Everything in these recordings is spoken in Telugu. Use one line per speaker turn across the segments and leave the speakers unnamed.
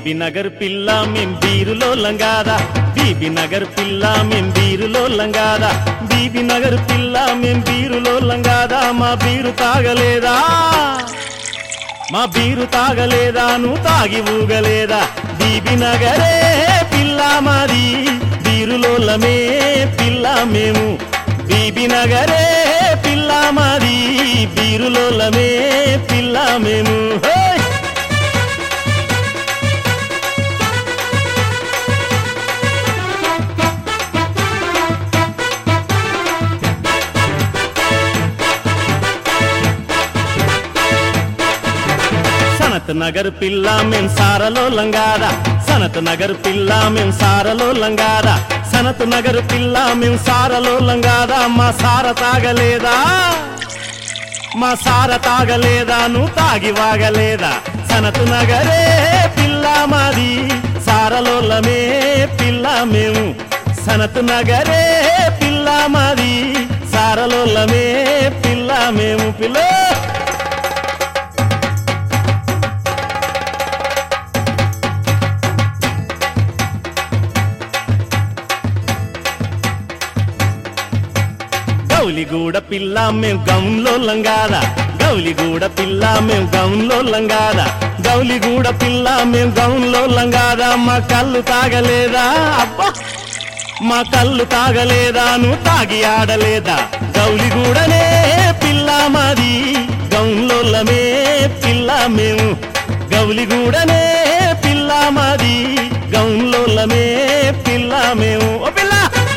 బీబీ నగర్ పిల్ల మేం బీరులో లంగాదా బీబీ నగర్ పిల్ల మేం బీరులో లంగాదా బీబీ నగర్ పిల్ల మేం బీరులో లంగాదా మా బీరు తాగలేదా మా బీరు తాగలేదా నువ్వు తాగి ఊగలేదా బీబీ నగరే పిల్ల మాది బీరులోలమే పిల్ల మేము బీబీ నగరే పిల్ల మాది బీరులోలమే పిల్ల మేము హే! సనత్ నగర్ పిల్ల మేం సారలో లంగాదా సనత్ నగర్ పిల్ల మేం సారలో లంగాదా సనత్ నగర్ పిల్ల మేం సారలో లంగాదా మా సార తాగలేదా మా సార తాగలేదా నువ్వు తాగి వాగలేదా సనత్ నగరే పిల్ల మాది సారలోలమే పిల్ల మేము సనత్ నగరే పిల్ల మాది సారలోలమే పిల్ల మేము పిల్ల గౌలిగూడ పిల్ల మేం గౌన్లో లంగాదా గౌలిగూడ పిల్ల మేం గౌన్లో లంగాదా గౌలిగూడ పిల్ల మేం గౌన్లో లంగాదా మా కళ్ళు తాగలేదా అబ్బా మా కళ్ళు తాగలేదా నువ్వు తాగి ఆడలేదా గౌలిగూడనే పిల్ల మాది గౌన్లోలమే పిల్ల మేము గౌలిగూడనే పిల్ల మాది గౌన్లోలమే పిల్ల మేము ఓ పిల్ల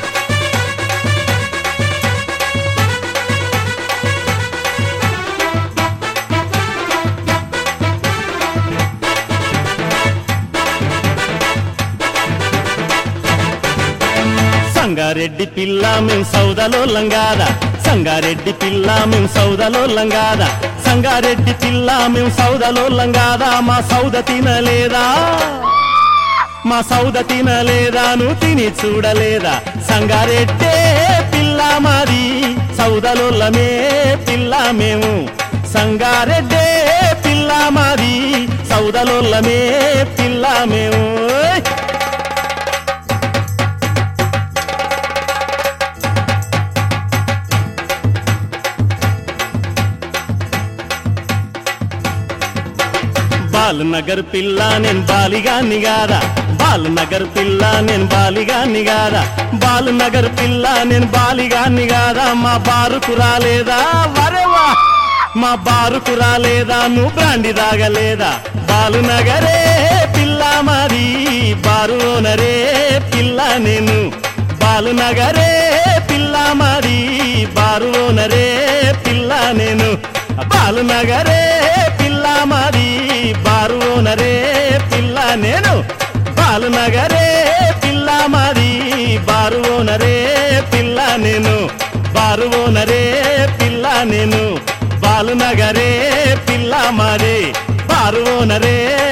సంగారెడ్డి పిల్ల మేం సౌదలో లంగాదా సంగారెడ్డి పిల్ల మేం సౌదలో లంగాదా సంగారెడ్డి పిల్ల మేం సౌదలో లంగాదా మా సౌద తినలేదా మా సౌద తినలేదా నువ్వు తిని చూడలేదా సంగారెడ్డే పిల్ల మాది సౌదలోలమే పిల్ల మేము సంగారెడ్డే పిల్ల మాది సౌదలోలమే పిల్ల మేము ఓయ్! బాలనగర్ పిల్ల నేను బాలిగా నిగాదా బాలనగర్ పిల్ల నేను బాలిగా నిగాదా బాలనగర్ పిల్ల నేను బాలిగా నిగాదా మా బారుకు రాలేదా వరేవా మా బారుకు రాలేదా నువ్వు బ్రాండి తాగలేదా బాలునగరే పిల్ల మాది బారు ఓనరే పిల్ల నేను బాలునగరే పిల్ల మాది బారు ఓనరే పిల్ల నేను బాలునగరే పిల్ల మాది బారు ఓనరే పిల్ల నేను బాలునగరే పిల్ల మాది బారు ఓనరే పిల్ల నేను బారు ఓనరే పిల్ల నేను బాలునగరే పిల్ల మాది బారు ఓనరే